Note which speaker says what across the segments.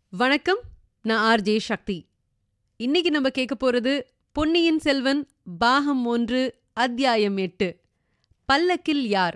Speaker 1: வணக்கம் நான் ஆர்ஜே சக்தி இன்னைக்கு நம்ம கேட்க போறது பொன்னியின் செல்வன் பாகம் ஒன்று அத்தியாயம் எட்டு பல்லக்கில் யார்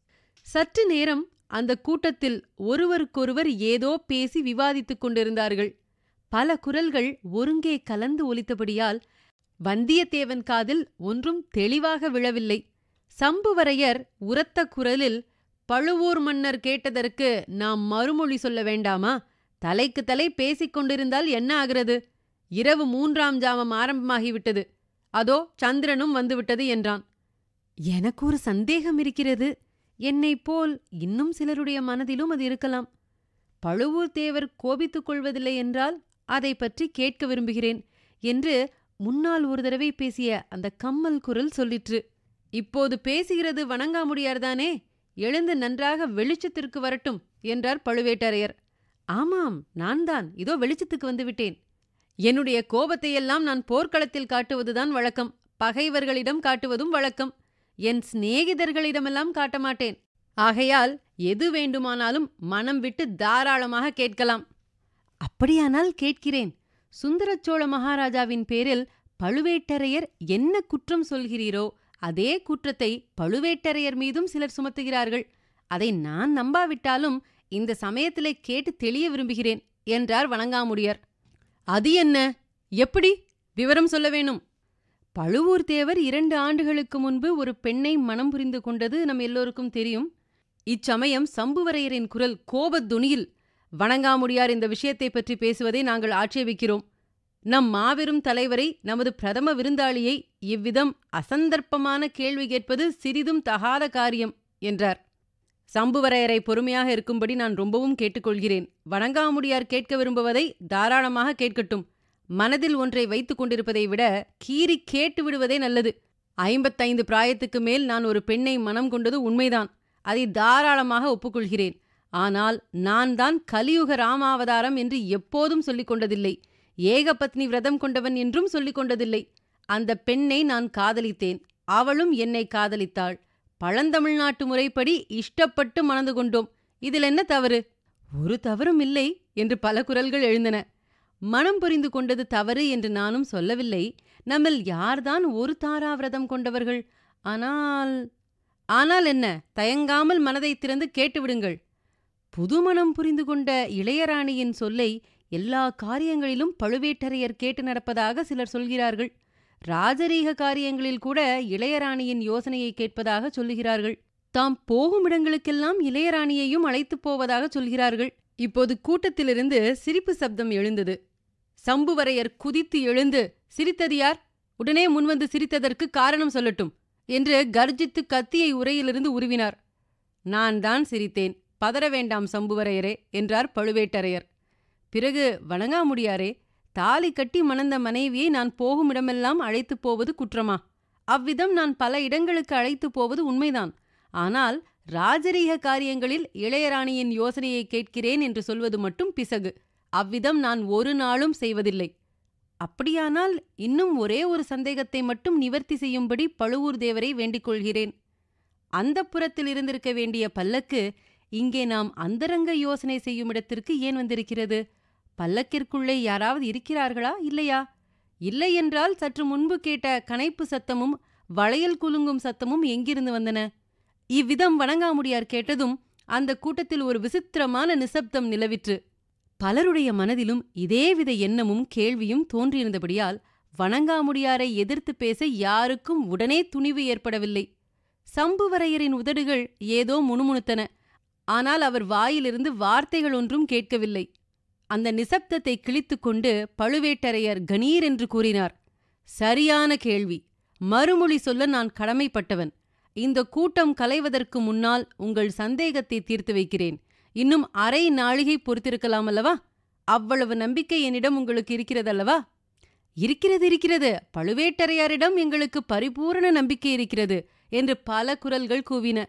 Speaker 1: சற்று நேரம் அந்த கூட்டத்தில் ஒருவருக்கொருவர் ஏதோ பேசி விவாதித்துக் கொண்டிருந்தார்கள் பல குரல்கள் ஒருங்கே கலந்து ஒலித்தபடியால் வந்தியத்தேவன் காதில் ஒன்றும் தெளிவாக விழவில்லை சம்புவரையர் உரத்த குரலில் பழுவூர் மன்னர் கேட்டதற்கு நாம் மறுமொழி சொல்ல வேண்டாமா தலைக்கு தலை பேசிக் கொண்டிருந்தால் என்ன ஆகிறது இரவு மூன்றாம் ஜாமம் ஆரம்பமாகிவிட்டது அதோ சந்திரனும் வந்துவிட்டது என்றான் எனக்கு ஒரு சந்தேகம் இருக்கிறது என்னைப் போல் இன்னும் சிலருடைய மனதிலும் அது இருக்கலாம் பழுவூர் தேவர் கோபித்துக் கொள்வதில்லை என்றால் அதை பற்றி கேட்க விரும்புகிறேன் என்று முன்னால் ஒரு தடவை பேசிய அந்த கம்மல் குரல் சொல்லிற்று இப்போது பேசுகிறது வணங்காமுடியார்தானே எழுந்து நன்றாக வெளிச்சத்திற்கு வரட்டும் என்றார் பழுவேட்டரையர் ஆமாம் நான் தான் இதோ வெளிச்சத்துக்கு வந்துவிட்டேன் என்னுடைய கோபத்தையெல்லாம் நான் போர்க்களத்தில் காட்டுவதுதான் வழக்கம் பகைவர்களிடம் காட்டுவதும் வழக்கம் என் சிநேகிதர்களிடமெல்லாம் காட்ட மாட்டேன் ஆகையால் எது வேண்டுமானாலும் மனம் விட்டு தாராளமாக கேட்கலாம் அப்படியானால் கேட்கிறேன் சுந்தரச்சோழ மகாராஜாவின் பேரில் பழுவேட்டரையர் என்ன குற்றம் சொல்கிறீரோ அதே குற்றத்தை பழுவேட்டரையர் மீதும் சிலர் சுமத்துகிறார்கள் அதை நான் நம்பாவிட்டாலும் இந்த சமயத்திலே கேட்டு தெளிய விரும்புகிறேன் என்றார் வணங்காமுடியார் அது என்ன எப்படி விவரம் சொல்ல வேணும் பழுவூர் தேவர் இரண்டு ஆண்டுகளுக்கு முன்பு ஒரு பெண்ணை மனம் புரிந்து கொண்டது நம் எல்லோருக்கும் தெரியும் இச்சமயம் சம்புவரையரின் குரல் கோபத் துணியில் வணங்காமுடியார் இந்த விஷயத்தை பற்றி பேசுவதை நாங்கள் ஆட்சேபிக்கிறோம் நம் மாபெரும் தலைவரை நமது பிரதம விருந்தாளியை இவ்விதம் அசந்தர்ப்பமான கேள்வி கேட்பது சிறிதும் தகாத காரியம் என்றார் சம்புவரையரை பொறுமையாக இருக்கும்படி நான் ரொம்பவும் கேட்டுக்கொள்கிறேன் வணங்காமுடியார் கேட்க விரும்புவதை தாராளமாக கேட்கட்டும் மனதில் ஒன்றை வைத்துக் கொண்டிருப்பதை விட கீறி கேட்டு விடுவதே நல்லது ஐம்பத்தைந்து பிராயத்துக்கு மேல் நான் ஒரு பெண்ணை மனம் கொண்டது உண்மைதான் அதை தாராளமாக ஒப்புக்கொள்கிறேன் ஆனால் நான் தான் கலியுக ராமாவதாரம் என்று எப்போதும் சொல்லிக் கொண்டதில்லை ஏகபத்னி விரதம் கொண்டவன் என்றும் சொல்லிக் கொண்டதில்லை அந்த பெண்ணை நான் காதலித்தேன் அவளும் என்னை காதலித்தாள் பழந்தமிழ்நாட்டு முறைப்படி இஷ்டப்பட்டு மணந்து கொண்டோம் இதில் என்ன தவறு ஒரு தவறும் இல்லை என்று பல குரல்கள் எழுந்தன மனம் புரிந்து கொண்டது தவறு என்று நானும் சொல்லவில்லை நம்மில் யார்தான் ஒரு தாராவிரதம் கொண்டவர்கள் ஆனால் ஆனால் என்ன தயங்காமல் மனதை திறந்து கேட்டுவிடுங்கள் புதுமணம் புரிந்து கொண்ட இளையராணியின் சொல்லை எல்லா காரியங்களிலும் பழுவேட்டரையர் கேட்டு நடப்பதாக சிலர் சொல்கிறார்கள் ராஜரீக காரியங்களில் கூட இளையராணியின் யோசனையை கேட்பதாக சொல்லுகிறார்கள் தாம் போகும் இடங்களுக்கெல்லாம் இளையராணியையும் அழைத்துப் போவதாக சொல்கிறார்கள் இப்போது கூட்டத்திலிருந்து சிரிப்பு சப்தம் எழுந்தது சம்புவரையர் குதித்து எழுந்து சிரித்தது யார் உடனே முன்வந்து சிரித்ததற்கு காரணம் சொல்லட்டும் என்று கர்ஜித்து கத்தியை உரையிலிருந்து உருவினார் நான் தான் சிரித்தேன் பதற வேண்டாம் சம்புவரையரே என்றார் பழுவேட்டரையர் பிறகு வணங்காமுடியாரே தாலி கட்டி மணந்த மனைவியை நான் போகும் இடமெல்லாம் அழைத்துப் போவது குற்றமா அவ்விதம் நான் பல இடங்களுக்கு அழைத்துப் போவது உண்மைதான் ஆனால் ராஜரீக காரியங்களில் இளையராணியின் யோசனையை கேட்கிறேன் என்று சொல்வது மட்டும் பிசகு அவ்விதம் நான் ஒரு நாளும் செய்வதில்லை அப்படியானால் இன்னும் ஒரே ஒரு சந்தேகத்தை மட்டும் நிவர்த்தி செய்யும்படி பழுவூர் தேவரை வேண்டிக் கொள்கிறேன் அந்த புறத்தில் இருந்திருக்க வேண்டிய பல்லக்கு இங்கே நாம் அந்தரங்க யோசனை செய்யும் இடத்திற்கு ஏன் வந்திருக்கிறது பல்லக்கிற்குள்ளே யாராவது இருக்கிறார்களா இல்லையா இல்லை என்றால் சற்று முன்பு கேட்ட கனைப்பு சத்தமும் வளையல் குலுங்கும் சத்தமும் எங்கிருந்து வந்தன இவ்விதம் வணங்காமுடியார் கேட்டதும் அந்த கூட்டத்தில் ஒரு விசித்திரமான நிசப்தம் நிலவிற்று பலருடைய மனதிலும் இதேவித எண்ணமும் கேள்வியும் தோன்றியிருந்தபடியால் வணங்காமுடியாரை எதிர்த்து பேச யாருக்கும் உடனே துணிவு ஏற்படவில்லை சம்புவரையரின் உதடுகள் ஏதோ முணுமுணுத்தன ஆனால் அவர் வாயிலிருந்து வார்த்தைகள் ஒன்றும் கேட்கவில்லை அந்த நிசப்தத்தை கிழித்துக்கொண்டு பழுவேட்டரையர் கணீர் என்று கூறினார் சரியான கேள்வி மறுமொழி சொல்ல நான் கடமைப்பட்டவன் இந்த கூட்டம் கலைவதற்கு முன்னால் உங்கள் சந்தேகத்தை தீர்த்து வைக்கிறேன் இன்னும் அரை நாழிகை பொறுத்திருக்கலாம் அல்லவா அவ்வளவு நம்பிக்கை என்னிடம் உங்களுக்கு இருக்கிறதல்லவா இருக்கிறது இருக்கிறது பழுவேட்டரையாரிடம் எங்களுக்கு பரிபூரண நம்பிக்கை இருக்கிறது என்று பல குரல்கள் கூவின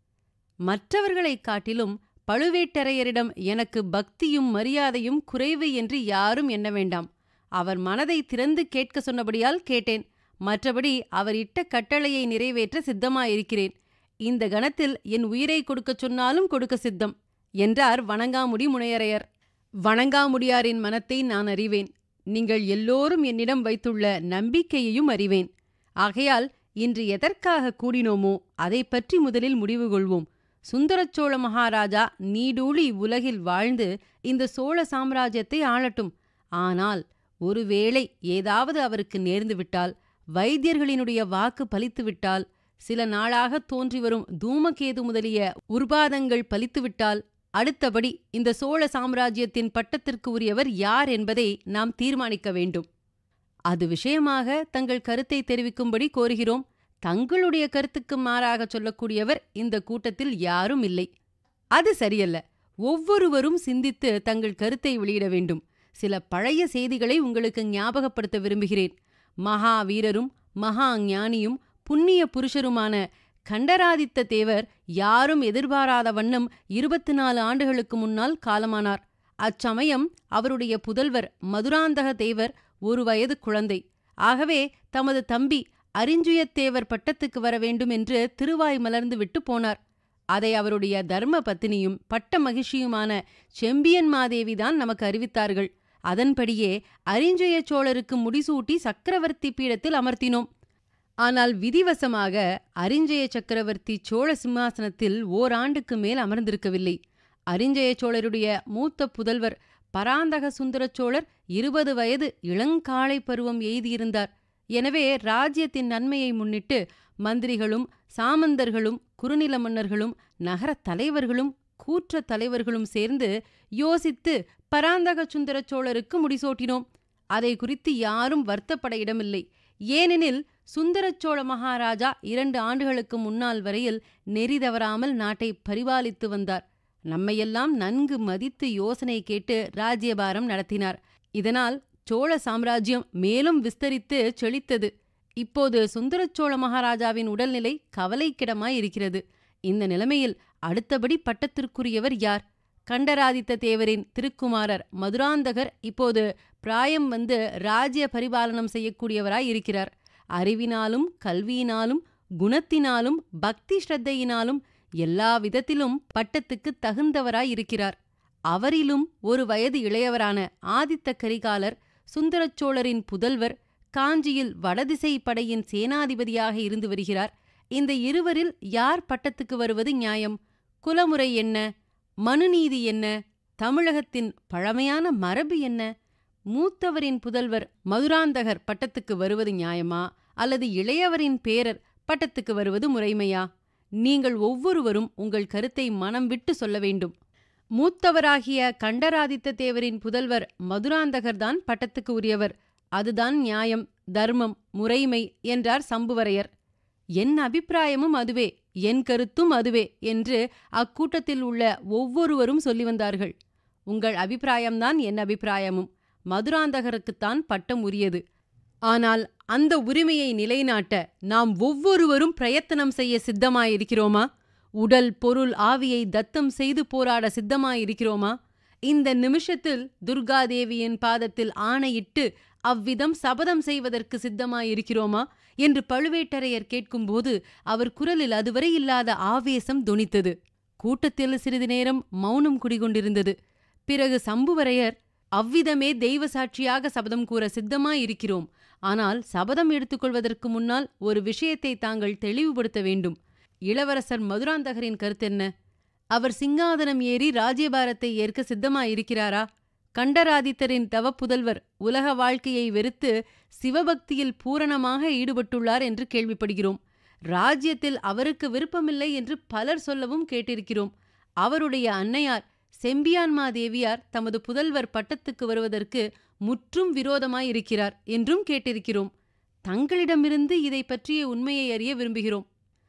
Speaker 1: மற்றவர்களைக் காட்டிலும் பழுவேட்டரையரிடம் எனக்கு பக்தியும் மரியாதையும் குறைவு என்று யாரும் எண்ண வேண்டாம் அவர் மனதை திறந்து கேட்க சொன்னபடியால் கேட்டேன் மற்றபடி அவர் இட்ட கட்டளையை நிறைவேற்ற சித்தமாயிருக்கிறேன் இந்த கணத்தில் என் உயிரை கொடுக்கச் சொன்னாலும் கொடுக்க சித்தம் என்றார் வணங்காமுடி முனையரையர் வணங்காமுடியாரின் மனத்தை நான் அறிவேன் நீங்கள் எல்லோரும் என்னிடம் வைத்துள்ள நம்பிக்கையையும் அறிவேன் ஆகையால் இன்று எதற்காக கூடினோமோ அதை பற்றி முதலில் முடிவு கொள்வோம் சுந்தரச்சோழ மகாராஜா நீடூழி உலகில் வாழ்ந்து இந்த சோழ சாம்ராஜ்யத்தை ஆளட்டும் ஆனால் ஒருவேளை ஏதாவது அவருக்கு நேர்ந்துவிட்டால் வைத்தியர்களினுடைய வாக்கு பலித்துவிட்டால் சில நாளாக தோன்றி வரும் தூமகேது முதலிய உர்பாதங்கள் பலித்துவிட்டால் அடுத்தபடி இந்த சோழ சாம்ராஜ்யத்தின் பட்டத்திற்கு உரியவர் யார் என்பதை நாம் தீர்மானிக்க வேண்டும் அது விஷயமாக தங்கள் கருத்தை தெரிவிக்கும்படி கோருகிறோம் தங்களுடைய கருத்துக்கு மாறாக சொல்லக்கூடியவர் இந்த கூட்டத்தில் யாரும் இல்லை அது சரியல்ல ஒவ்வொருவரும் சிந்தித்து தங்கள் கருத்தை வெளியிட வேண்டும் சில பழைய செய்திகளை உங்களுக்கு ஞாபகப்படுத்த விரும்புகிறேன் மகா வீரரும் மகா ஞானியும் புண்ணிய புருஷருமான கண்டராதித்த தேவர் யாரும் எதிர்பாராத வண்ணம் இருபத்தி நாலு ஆண்டுகளுக்கு முன்னால் காலமானார் அச்சமயம் அவருடைய புதல்வர் மதுராந்தக தேவர் ஒரு வயது குழந்தை ஆகவே தமது தம்பி அரிஞ்சுயத்தேவர் பட்டத்துக்கு வர வேண்டும் என்று திருவாய் மலர்ந்து விட்டு போனார் அதை அவருடைய தர்ம பத்தினியும் பட்ட மகிழ்ச்சியுமான செம்பியன் மாதேவிதான் நமக்கு அறிவித்தார்கள் அதன்படியே அரிஞ்சய சோழருக்கு முடிசூட்டி சக்கரவர்த்தி பீடத்தில் அமர்த்தினோம் ஆனால் விதிவசமாக அரிஞ்சய சக்கரவர்த்தி சோழ சிம்மாசனத்தில் ஓராண்டுக்கு மேல் அமர்ந்திருக்கவில்லை அரிஞ்சய சோழருடைய மூத்த புதல்வர் பராந்தக சுந்தர சோழர் இருபது வயது இளங்காளை பருவம் எய்தியிருந்தார் எனவே ராஜ்யத்தின் நன்மையை முன்னிட்டு மந்திரிகளும் சாமந்தர்களும் குறுநில மன்னர்களும் நகரத் தலைவர்களும் கூற்ற தலைவர்களும் சேர்ந்து யோசித்து பராந்தக சுந்தர சோழருக்கு முடிசூட்டினோம் அதை குறித்து யாரும் வருத்தப்பட இடமில்லை ஏனெனில் சுந்தரச்சோழ மகாராஜா இரண்டு ஆண்டுகளுக்கு முன்னால் வரையில் நெறி தவறாமல் நாட்டை பரிபாலித்து வந்தார் நம்மையெல்லாம் நன்கு மதித்து யோசனை கேட்டு ராஜ்யபாரம் நடத்தினார் இதனால் சோழ சாம்ராஜ்யம் மேலும் விஸ்தரித்து செழித்தது இப்போது சுந்தரச்சோழ மகாராஜாவின் உடல்நிலை கவலைக்கிடமாய் இருக்கிறது இந்த நிலைமையில் அடுத்தபடி பட்டத்திற்குரியவர் யார் கண்டராதித்த தேவரின் திருக்குமாரர் மதுராந்தகர் இப்போது பிராயம் வந்து ராஜ்ய பரிபாலனம் செய்யக்கூடியவராய் இருக்கிறார் அறிவினாலும் கல்வியினாலும் குணத்தினாலும் பக்தி ஸ்ரத்தையினாலும் எல்லா விதத்திலும் பட்டத்துக்கு தகுந்தவராய் இருக்கிறார் அவரிலும் ஒரு வயது இளையவரான ஆதித்த கரிகாலர் சுந்தரச்சோழரின் புதல்வர் காஞ்சியில் வடதிசை படையின் சேனாதிபதியாக இருந்து வருகிறார் இந்த இருவரில் யார் பட்டத்துக்கு வருவது நியாயம் குலமுறை என்ன மனுநீதி என்ன தமிழகத்தின் பழமையான மரபு என்ன மூத்தவரின் புதல்வர் மதுராந்தகர் பட்டத்துக்கு வருவது நியாயமா அல்லது இளையவரின் பேரர் பட்டத்துக்கு வருவது முறைமையா நீங்கள் ஒவ்வொருவரும் உங்கள் கருத்தை மனம் விட்டு சொல்ல வேண்டும் மூத்தவராகிய கண்டராதித்த தேவரின் புதல்வர் மதுராந்தகர்தான் பட்டத்துக்கு உரியவர் அதுதான் நியாயம் தர்மம் முறைமை என்றார் சம்புவரையர் என் அபிப்பிராயமும் அதுவே என் கருத்தும் அதுவே என்று அக்கூட்டத்தில் உள்ள ஒவ்வொருவரும் சொல்லி வந்தார்கள் உங்கள் அபிப்பிராயம்தான் என் அபிப்பிராயமும் மதுராந்தகருக்குத்தான் பட்டம் உரியது ஆனால் அந்த உரிமையை நிலைநாட்ட நாம் ஒவ்வொருவரும் பிரயத்தனம் செய்ய சித்தமாயிருக்கிறோமா உடல் பொருள் ஆவியை தத்தம் செய்து போராட சித்தமாயிருக்கிறோமா இந்த நிமிஷத்தில் துர்காதேவியின் பாதத்தில் ஆணையிட்டு அவ்விதம் சபதம் செய்வதற்கு சித்தமாயிருக்கிறோமா என்று பழுவேட்டரையர் கேட்கும்போது அவர் குரலில் அதுவரை இல்லாத ஆவேசம் தொனித்தது கூட்டத்தில் சிறிது நேரம் மௌனம் குடிகொண்டிருந்தது பிறகு சம்புவரையர் அவ்விதமே தெய்வ சாட்சியாக சபதம் கூற சித்தமாயிருக்கிறோம் ஆனால் சபதம் எடுத்துக்கொள்வதற்கு முன்னால் ஒரு விஷயத்தை தாங்கள் தெளிவுபடுத்த வேண்டும் இளவரசர் மதுராந்தகரின் கருத்தென்ன அவர் சிங்காதனம் ஏறி ராஜ்யபாரத்தை ஏற்க சித்தமாயிருக்கிறாரா கண்டராதித்தரின் தவப்புதல்வர் உலக வாழ்க்கையை வெறுத்து சிவபக்தியில் பூரணமாக ஈடுபட்டுள்ளார் என்று கேள்விப்படுகிறோம் ராஜ்யத்தில் அவருக்கு விருப்பமில்லை என்று பலர் சொல்லவும் கேட்டிருக்கிறோம் அவருடைய அன்னையார் செம்பியான்மா தேவியார் தமது புதல்வர் பட்டத்துக்கு வருவதற்கு முற்றும் விரோதமாயிருக்கிறார் என்றும் கேட்டிருக்கிறோம் தங்களிடமிருந்து இதை பற்றிய உண்மையை அறிய விரும்புகிறோம்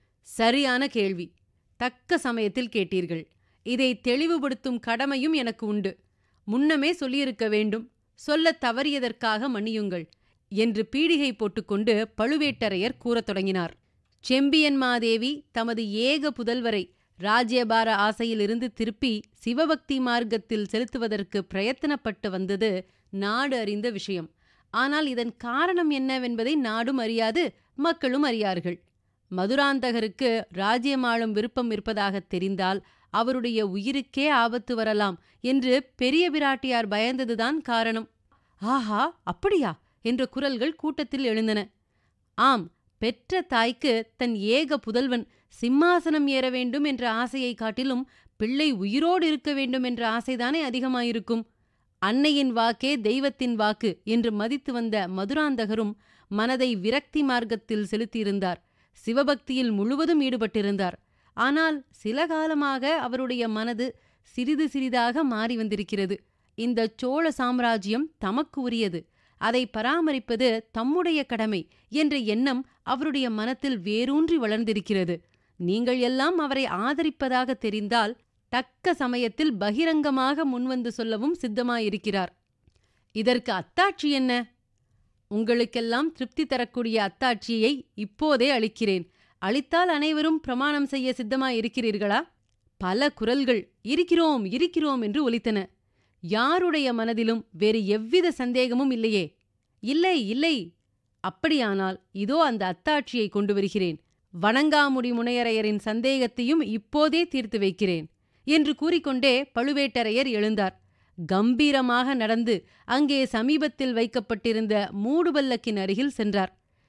Speaker 1: சரியான கேள்வி தக்க சமயத்தில் கேட்டீர்கள் இதை தெளிவுபடுத்தும் கடமையும் எனக்கு உண்டு முன்னமே சொல்லியிருக்க வேண்டும் சொல்லத் தவறியதற்காக மன்னியுங்கள் என்று பீடிகை போட்டுக்கொண்டு பழுவேட்டரையர் கூறத் தொடங்கினார் செம்பியன்மாதேவி தமது ஏக புதல்வரை ராஜ்யபார ஆசையிலிருந்து திருப்பி சிவபக்தி மார்க்கத்தில் செலுத்துவதற்கு பிரயத்தனப்பட்டு வந்தது நாடு அறிந்த விஷயம் ஆனால் இதன் காரணம் என்னவென்பதை நாடும் அறியாது மக்களும் அறியார்கள் மதுராந்தகருக்கு ராஜ்யமாளும் விருப்பம் இருப்பதாக தெரிந்தால் அவருடைய உயிருக்கே ஆபத்து வரலாம் என்று பெரிய பிராட்டியார் பயந்ததுதான் காரணம் ஆஹா அப்படியா என்ற குரல்கள் கூட்டத்தில் எழுந்தன ஆம் பெற்ற தாய்க்கு தன் ஏக புதல்வன் சிம்மாசனம் ஏற வேண்டும் என்ற ஆசையைக் காட்டிலும் பிள்ளை உயிரோடு இருக்க வேண்டும் என்ற ஆசைதானே அதிகமாயிருக்கும் அன்னையின் வாக்கே தெய்வத்தின் வாக்கு என்று மதித்து வந்த மதுராந்தகரும் மனதை விரக்தி மார்க்கத்தில் செலுத்தியிருந்தார் சிவபக்தியில் முழுவதும் ஈடுபட்டிருந்தார் ஆனால் சில காலமாக அவருடைய மனது சிறிது சிறிதாக மாறி வந்திருக்கிறது இந்த சோழ சாம்ராஜ்யம் தமக்கு உரியது அதை பராமரிப்பது தம்முடைய கடமை என்ற எண்ணம் அவருடைய மனத்தில் வேரூன்றி வளர்ந்திருக்கிறது நீங்கள் எல்லாம் அவரை ஆதரிப்பதாக தெரிந்தால் தக்க சமயத்தில் பகிரங்கமாக முன்வந்து சொல்லவும் சித்தமாயிருக்கிறார் இதற்கு அத்தாட்சி என்ன உங்களுக்கெல்லாம் திருப்தி தரக்கூடிய அத்தாட்சியை இப்போதே அளிக்கிறேன் அளித்தால் அனைவரும் பிரமாணம் செய்ய சித்தமாயிருக்கிறீர்களா பல குரல்கள் இருக்கிறோம் இருக்கிறோம் என்று ஒலித்தன யாருடைய மனதிலும் வேறு எவ்வித சந்தேகமும் இல்லையே இல்லை இல்லை அப்படியானால் இதோ அந்த அத்தாட்சியை கொண்டு வருகிறேன் வணங்காமுடி முனையரையரின் சந்தேகத்தையும் இப்போதே தீர்த்து வைக்கிறேன் என்று கூறிக்கொண்டே பழுவேட்டரையர் எழுந்தார் கம்பீரமாக நடந்து அங்கே சமீபத்தில் வைக்கப்பட்டிருந்த மூடுபல்லக்கின் அருகில் சென்றார்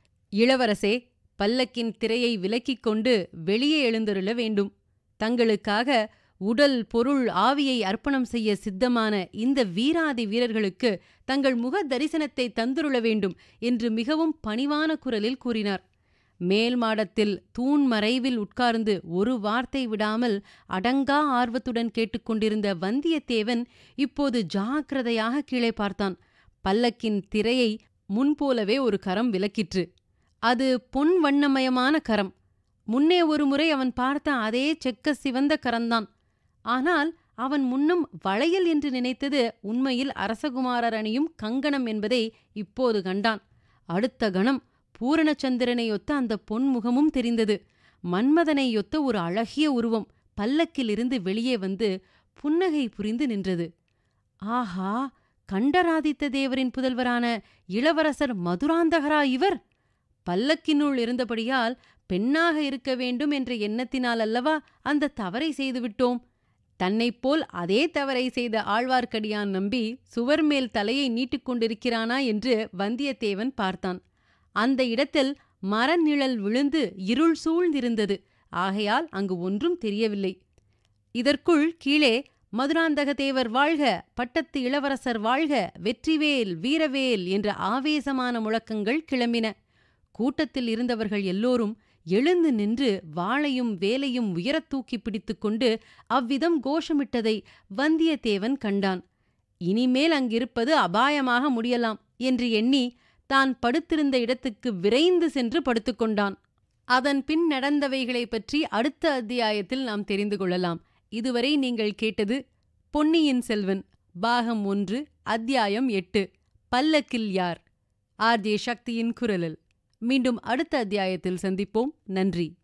Speaker 1: இளவரசே பல்லக்கின் திரையை விலக்கிக் கொண்டு வெளியே எழுந்தருள வேண்டும் தங்களுக்காக உடல் பொருள் ஆவியை அர்ப்பணம் செய்ய சித்தமான இந்த வீராதி வீரர்களுக்கு தங்கள் முக தரிசனத்தை தந்துருள வேண்டும் என்று மிகவும் பணிவான குரலில் கூறினார் மேல் மாடத்தில் தூண் மறைவில் உட்கார்ந்து ஒரு வார்த்தை விடாமல் அடங்கா ஆர்வத்துடன் கேட்டுக்கொண்டிருந்த வந்தியத்தேவன் இப்போது ஜாக்கிரதையாக கீழே பார்த்தான் பல்லக்கின் திரையை முன்போலவே ஒரு கரம் விலக்கிற்று அது பொன் வண்ணமயமான கரம் முன்னே ஒரு முறை அவன் பார்த்த அதே செக்க சிவந்த கரந்தான் ஆனால் அவன் முன்னும் வளையல் என்று நினைத்தது உண்மையில் அரசகுமாரர் அணியும் கங்கணம் என்பதை இப்போது கண்டான் அடுத்த கணம் பூரணச்சந்திரனையொத்த அந்த பொன்முகமும் தெரிந்தது மன்மதனையொத்த ஒரு அழகிய உருவம் பல்லக்கிலிருந்து வெளியே வந்து புன்னகை புரிந்து நின்றது ஆஹா கண்டராதித்த தேவரின் புதல்வரான இளவரசர் மதுராந்தகரா இவர் பல்லக்கினுள் இருந்தபடியால் பெண்ணாக இருக்க வேண்டும் என்ற எண்ணத்தினால் அல்லவா அந்த தவறை செய்துவிட்டோம் தன்னைப் போல் அதே தவறை செய்த ஆழ்வார்க்கடியான் நம்பி சுவர் மேல் தலையை நீட்டிக்கொண்டிருக்கிறானா என்று வந்தியத்தேவன் பார்த்தான் அந்த இடத்தில் மரநிழல் விழுந்து இருள் சூழ்ந்திருந்தது ஆகையால் அங்கு ஒன்றும் தெரியவில்லை இதற்குள் கீழே மதுராந்தக தேவர் வாழ்க பட்டத்து இளவரசர் வாழ்க வெற்றிவேல் வீரவேல் என்ற ஆவேசமான முழக்கங்கள் கிளம்பின கூட்டத்தில் இருந்தவர்கள் எல்லோரும் எழுந்து நின்று வாளையும் வேலையும் உயரத் தூக்கி பிடித்துக்கொண்டு அவ்விதம் கோஷமிட்டதை வந்தியத்தேவன் கண்டான் இனிமேல் அங்கிருப்பது அபாயமாக முடியலாம் என்று எண்ணி தான் படுத்திருந்த இடத்துக்கு விரைந்து சென்று படுத்துக்கொண்டான் அதன் பின் நடந்தவைகளைப் பற்றி அடுத்த அத்தியாயத்தில் நாம் தெரிந்து கொள்ளலாம் இதுவரை நீங்கள் கேட்டது பொன்னியின் செல்வன் பாகம் ஒன்று அத்தியாயம் எட்டு பல்லக்கில் யார் ஆர்ஜே சக்தியின் குரலில் மீண்டும் அடுத்த அத்தியாயத்தில் சந்திப்போம் நன்றி